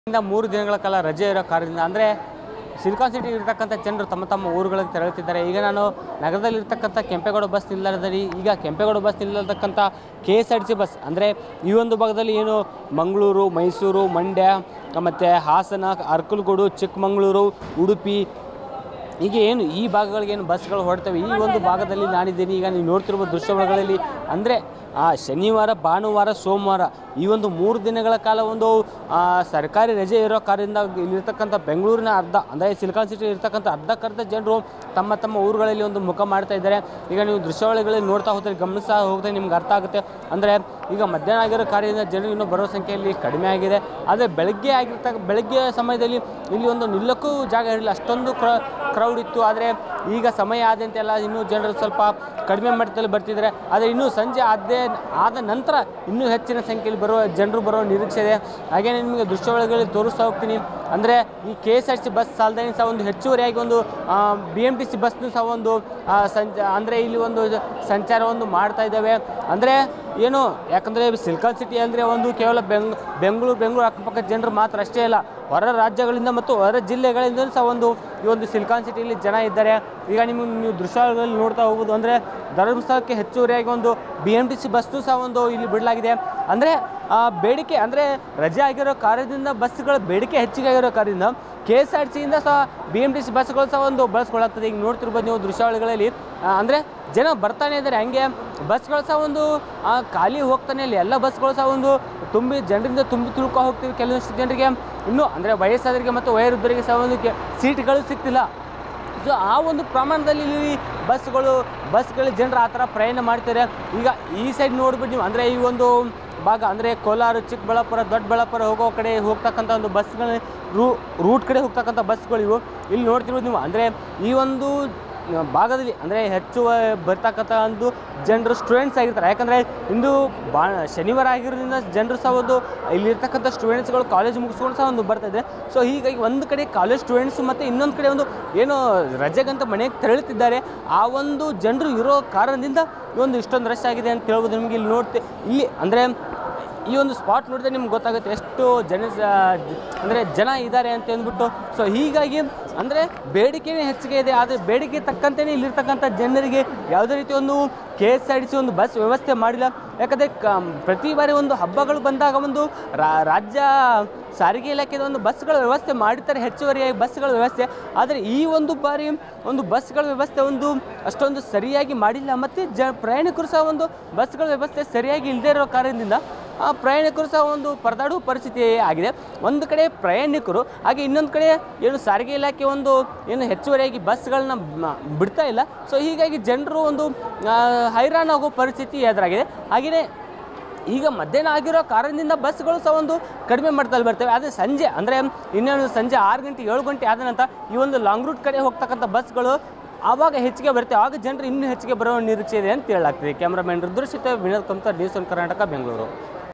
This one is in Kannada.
ಇಂದ ಮೂರು ದಿನಗಳ ಕಾಲ ರಜೆ ಇರೋ ಕಾರಣದಿಂದ ಅಂದರೆ ಸಿಲಿಕಾನ್ ಸಿಟಿ ಇರ್ತಕ್ಕಂಥ ಜನರು ತಮ್ಮ ತಮ್ಮ ಊರುಗಳಿಗೆ ತೆರಳುತ್ತಿದ್ದಾರೆ ಈಗ ನಾನು ನಗರದಲ್ಲಿರ್ತಕ್ಕಂಥ ಕೆಂಪೇಗೌಡ ಬಸ್ ನಿಲ್ದಾಣದಲ್ಲಿ ಈಗ ಕೆಂಪೇಗೌಡ ಬಸ್ ನಿಲ್ಲತಕ್ಕಂಥ K S R T C bus ಅಂದರೆ ಈ ಒಂದು ಭಾಗದಲ್ಲಿ ಏನು ಮಂಗಳೂರು ಮೈಸೂರು ಮಂಡ್ಯ ಮತ್ತು ಹಾಸನ ಅರ್ಕಲಗೂಡು ಚಿಕ್ಕಮಗಳೂರು ಉಡುಪಿ ಹೀಗೆ ಏನು ಈ ಭಾಗಗಳಿಗೆ ಏನು ಬಸ್ಗಳು ಹೊರಡ್ತವೆ ಈ ಒಂದು ಭಾಗದಲ್ಲಿ ನಾನಿದ್ದೀನಿ ಈಗ ನೀವು ನೋಡ್ತಿರುವ ದೃಶ್ಯಗಳಲ್ಲಿ ಅಂದರೆ ಆ ಶನಿವಾರ ಭಾನುವಾರ ಸೋಮವಾರ ಈ ಒಂದು ಮೂರು ದಿನಗಳ ಕಾಲ ಒಂದು ಆ, ಸರ್ಕಾರಿ ರಜೆ ಇರೋ ಕಾರಣದಿಂದ ಇಲ್ಲಿರ್ತಕ್ಕಂಥ ಬೆಂಗಳೂರಿನ ಅರ್ಧ ಅಂದರೆ ಸಿಲಿಕಾನ್ ಸಿಟಿ ಇರ್ತಕ್ಕಂಥ ಅರ್ಧಕ್ಕರ್ಧ ಜನರು ತಮ್ಮ ತಮ್ಮ ಊರುಗಳಲ್ಲಿ ಒಂದು ಮುಖ ಮಾಡ್ತಾ ಇದ್ದಾರೆ ಈಗ ನೀವು ದೃಶ್ಯಾವಳಿಗಳಲ್ಲಿ ನೋಡ್ತಾ ಹೋಗ್ತಾರೆ ಗಮನಿಸ್ತಾ ಹೋಗ್ತಾರೆ ನಿಮ್ಗೆ ಅರ್ಥ ಆಗುತ್ತೆ ಅಂದರೆ ಈಗ ಮಧ್ಯಾಹ್ನ ಆಗಿರೋ ಕಾರಣದಿಂದ ಜನರು ಇನ್ನೂ ಬರೋ ಸಂಖ್ಯೆಯಲ್ಲಿ ಕಡಿಮೆ ಆಗಿದೆ ಆದರೆ ಬೆಳಗ್ಗೆ ಆಗಿರ್ತಕ್ಕ ಬೆಳಗ್ಗೆ ಸಮಯದಲ್ಲಿ ಇಲ್ಲಿ ಒಂದು ನಿಲ್ಲಕ್ಕೂ ಜಾಗ ಇರಲಿಲ್ಲ ಅಷ್ಟೊಂದು ಕ್ರ ಕ್ರೌಡ್ ಇತ್ತು ಆದರೆ ಈಗ ಸಮಯ ಆದಂತೆಲ್ಲ ಇನ್ನೂ ಜನರು ಸ್ವಲ್ಪ ಕಡಿಮೆ ಮಟ್ಟದಲ್ಲಿ ಬರ್ತಿದ್ದಾರೆ ಆದರೆ ಇನ್ನೂ ಸಂಜೆ ಆದೇ ಆದ ನಂತರ ಇನ್ನೂ ಹೆಚ್ಚಿನ ಸಂಖ್ಯೆಯಲ್ಲಿ ಬರುವ ಜನರು ಬರೋ ನಿರೀಕ್ಷೆ ಇದೆ ಹಾಗೆ ನಿಮಗೆ ದೃಶ್ಯಾವಳಿಗಳಲ್ಲಿ ತೋರಿಸ್ತಾ ಹೋಗ್ತೀನಿ ಅಂದರೆ ಈ K S R C bus ಸಾಲದಲ್ಲಿ ಸಹ ಒಂದು ಹೆಚ್ಚುವರಿಯಾಗಿ ಒಂದು ಬಿ ಎಮ್ ಟಿ ಸಿ ಬಸ್ನು ಸಹ ಒಂದು ಆ, ಸಂಚ ಅಂದರೆ ಇಲ್ಲಿ ಒಂದು ಸಂಚಾರವನ್ನು ಮಾಡ್ತಾ ಇದ್ದಾವೆ ಅಂದರೆ ಏನು ಯಾಕಂದರೆ ಸಿಲ್ಕಾನ್ ಸಿಟಿ ಅಂದರೆ ಒಂದು ಕೇವಲ ಬೆಂಗ್ ಬೆಂಗಳೂರು ಬೆಂಗಳೂರು ಅಕ್ಕಪಕ್ಕ ಜನರು ಮಾತ್ರ ಅಷ್ಟೇ ಅಲ್ಲ ಹೊರ ರಾಜ್ಯಗಳಿಂದ ಮತ್ತು ಹೊರ ಜಿಲ್ಲೆಗಳಿಂದ ಸಹ ಒಂದು ಈ ಒಂದು ಸಿಲ್ಕಾನ್ ಸಿಟಿಯಲ್ಲಿ ಜನ ಇದ್ದಾರೆ ಈಗ ನಿಮಗೆ ನೀವು ದೃಶ್ಯಗಳಲ್ಲಿ ನೋಡ್ತಾ ಹೋಗ್ಬೋದು ಅಂದರೆ ಧರ್ಮಸ್ಥಳಕ್ಕೆ ಹೆಚ್ಚುವರಿಯಾಗಿ ಒಂದು B M T C bus ಸಹ ಒಂದು ಇಲ್ಲಿ ಬಿಡಲಾಗಿದೆ ಅಂದರೆ ಬೇಡಿಕೆ ಅಂದರೆ ರಜೆ ಆಗಿರೋ ಕಾರ್ಯದಿಂದ ಬಸ್ಗಳ ಬೇಡಿಕೆ ಹೆಚ್ಚಿಗೆ ಆಗಿರೋ ಕಾರಣದಿಂದ ಕೆ ಎಸ್ ಆರ್ ಸಿಯಿಂದ ಸಹ ಬಿ ಎಮ್ ಟಿ ಸಿ ಬಸ್ಗಳು ಸಹ ಒಂದು ಬಳಸ್ಕೊಳ್ಳಾಗ್ತದೆ ಈಗ ನೋಡ್ತಿರ್ಬೋದು ನೀವು ದೃಶ್ಯಾವಳಿಗಳಲ್ಲಿ ಅಂದರೆ ಜನ ಬರ್ತಾನೆ ಇದ್ದಾರೆ ಹಂಗೆ ಬಸ್ಗಳು ಸಹ ಒಂದು ಆ, ಖಾಲಿ ಹೋಗ್ತಾನೆ ಇಲ್ಲ ಎಲ್ಲ ಬಸ್ಗಳು ಸಹ ಒಂದು ತುಂಬಿ ಜನರಿಂದ ತುಂಬಿ ತುಳ್ಕೊ ಹೋಗ್ತೀವಿ ಕೆಲವಷ್ಟು ಜನರಿಗೆ ಇನ್ನೂ ಅಂದರೆ ವಯಸ್ಸಾದವರಿಗೆ ಮತ್ತು ವಯೋವೃದ್ಧರಿಗೆ ಸಹ ಒಂದು ಕೆ- ಸೀಟ್ಗಳು ಸಿಗ್ತಿಲ್ಲ ಸೊ ಆ ಒಂದು ಪ್ರಮಾಣದಲ್ಲಿ ಇಲ್ಲಿ ಬಸ್ಗಳು ಬಸ್ಗಳು ಜನರು ಆ ಥರ ಪ್ರಯಾಣ ಮಾಡ್ತಾರೆ ಈಗ ಈ ಸೈಡ್ ನೋಡ್ಬಿಟ್ಟು ನೀವು ಅಂದರೆ ಈ ಒಂದು ಭಾಗ ಅಂದರೆ ಕೋಲಾರ ಚಿಕ್ಕಬಳ್ಳಾಪುರ ದೊಡ್ಡಬಳ್ಳಾಪುರ ಹೋಗೋ ಕಡೆ ಹೋಗ್ತಕ್ಕಂಥ ಒಂದು ಬಸ್ಗಳ ರೂ ರೂಟ್ ಕಡೆ ಹೋಗ್ತಕ್ಕಂಥ ಬಸ್ಗಳು ಇವು ಇಲ್ಲಿ ನೋಡ್ತಿರ್ಬೋದು ನೀವು ಅಂದರೆ ಈ ಒಂದು ಭಾಗದಲ್ಲಿ ಅಂದರೆ ಹೆಚ್ಚು ಬರ್ತಕ್ಕಂಥ ಒಂದು ಜನರು ಸ್ಟೂಡೆಂಟ್ಸ್ ಆಗಿರ್ತಾರೆ ಯಾಕಂದರೆ ಇಂದು ಬಾ ಶನಿವಾರ ಆಗಿರೋದ್ರಿಂದ ಜನರು ಸಹ ಒಂದು ಇಲ್ಲಿರ್ತಕ್ಕಂಥ ಸ್ಟೂಡೆಂಟ್ಸ್ಗಳು ಕಾಲೇಜ್ ಮುಗಿಸ್ಕೊಂಡು ಸಹ ಒಂದು ಬರ್ತಾಯಿದೆ ಸೊ ಹೀಗಾಗಿ ಒಂದು ಕಡೆ ಕಾಲೇಜ್ ಸ್ಟೂಡೆಂಟ್ಸ್ ಮತ್ತು ಇನ್ನೊಂದು ಕಡೆ ಒಂದು ಏನು ರಜೆಗಂತ ಮನೆಗೆ ತೆರಳುತ್ತಿದ್ದಾರೆ ಆ ಒಂದು ಜನರು ಇರೋ ಕಾರಣದಿಂದ ಈ ಒಂದು ಇಷ್ಟೊಂದು ರಶ್ ಆಗಿದೆ ಅಂತ ಹೇಳ್ಬೋದು ನಿಮಗೆ ಇಲ್ಲಿ ನೋಡ್ತೆ ಇಲ್ಲಿ ಅಂದರೆ ಈ ಒಂದು ಸ್ಪಾಟ್ ನೋಡಿದ್ರೆ ನಿಮ್ಗೆ ಗೊತ್ತಾಗುತ್ತೆ ಎಷ್ಟು ಜನ ಅಂದರೆ ಜನ ಇದ್ದಾರೆ ಅಂತ ಅಂದ್ಬಿಟ್ಟು ಸೊ ಹೀಗಾಗಿ ಅಂದರೆ ಬೇಡಿಕೆನೇ ಹೆಚ್ಚಿಗೆ ಇದೆ ಆದರೆ ಬೇಡಿಕೆ ತಕ್ಕಂತೆಯೇ ಇಲ್ಲಿರ್ತಕ್ಕಂಥ ಜನರಿಗೆ ಯಾವುದೇ ರೀತಿ ಒಂದು K S R T C ಒಂದು ಬಸ್ ವ್ಯವಸ್ಥೆ ಮಾಡಿಲ್ಲ ಯಾಕಂದರೆ ಕ ಪ್ರತಿ ಬಾರಿ ಒಂದು ಹಬ್ಬಗಳು ಬಂದಾಗ ಒಂದು ರಾ- ರಾಜ್ಯ ಸಾರಿಗೆ ಇಲಾಖೆದ ಒಂದು ಬಸ್ಗಳ ವ್ಯವಸ್ಥೆ ಮಾಡಿರ್ತಾರೆ ಹೆಚ್ಚುವರಿಯಾಗಿ ಬಸ್ಗಳ ವ್ಯವಸ್ಥೆ ಆದರೆ ಈ ಒಂದು ಬಾರಿ ಒಂದು ಬಸ್ಗಳ ವ್ಯವಸ್ಥೆ ಒಂದು ಅಷ್ಟೊಂದು ಸರಿಯಾಗಿ ಮಾಡಿಲ್ಲ ಮತ್ತು ಜ ಪ್ರಯಾಣಿಕರು ಸಹ ಒಂದು ಬಸ್ಗಳ ವ್ಯವಸ್ಥೆ ಸರಿಯಾಗಿ ಇಲ್ಲದೇ ಇರೋ ಕಾರಣದಿಂದ ಆ ಪ್ರಯಾಣಿಕರು ಸಹ ಒಂದು ಪರದಾಡುವ ಪರಿಸ್ಥಿತಿ ಆಗಿದೆ ಒಂದು ಕಡೆ ಪ್ರಯಾಣಿಕರು ಹಾಗೆ ಇನ್ನೊಂದು ಕಡೆ ಏನು ಸಾರಿಗೆ ಇಲಾಖೆ ಒಂದು ಏನು ಹೆಚ್ಚುವರಿಯಾಗಿ ಬಸ್ಗಳನ್ನ ಮ- ಬಿಡ್ತಾ ಇಲ್ಲ ಸೊ ಹೀಗಾಗಿ ಜನರು ಒಂದು ಆ, ಹೈರಾಣಾಗೋ ಪರಿಸ್ಥಿತಿ ಎದುರಾಗಿದೆ ಹಾಗೆಯೇ ಈಗ ಮಧ್ಯಾಹ್ನ ಆಗಿರೋ ಕಾರಣದಿಂದ ಬಸ್ಗಳು ಸಹ ಒಂದು ಕಡಿಮೆ ಮಟ್ಟದಲ್ಲಿ ಬರ್ತವೆ ಆದರೆ ಸಂಜೆ ಅಂದರೆ ಇನ್ನೇನು ಸಂಜೆ ಆರು ಗಂಟೆ ಏಳು ಗಂಟೆ ಆದ ನಂತರ ಈ ಒಂದು ಲಾಂಗ್ ರೂಟ್ ಕಡೆ ಹೋಗ್ತಕ್ಕಂಥ ಬಸ್ಗಳು ಆವಾಗ ಹೆಚ್ಚಿಗೆ ಬರ್ತವೆ ಆಗ ಜನರು ಇನ್ನೂ ಹೆಚ್ಚಿಗೆ ಬರೋ ನಿರೀಕ್ಷೆ ಇದೆ ಅಂತ ಹೇಳಲಾಗ್ತದೆ ಕ್ಯಾಮ್ರಾಮನ್ ರುದ್ರಶಿತ ವಿನೋದ್ ಕಮ್ತಾ ನ್ಯೂಸ್ ಒನ್ ಕರ್ನಾಟಕ ಬೆಂಗಳೂರು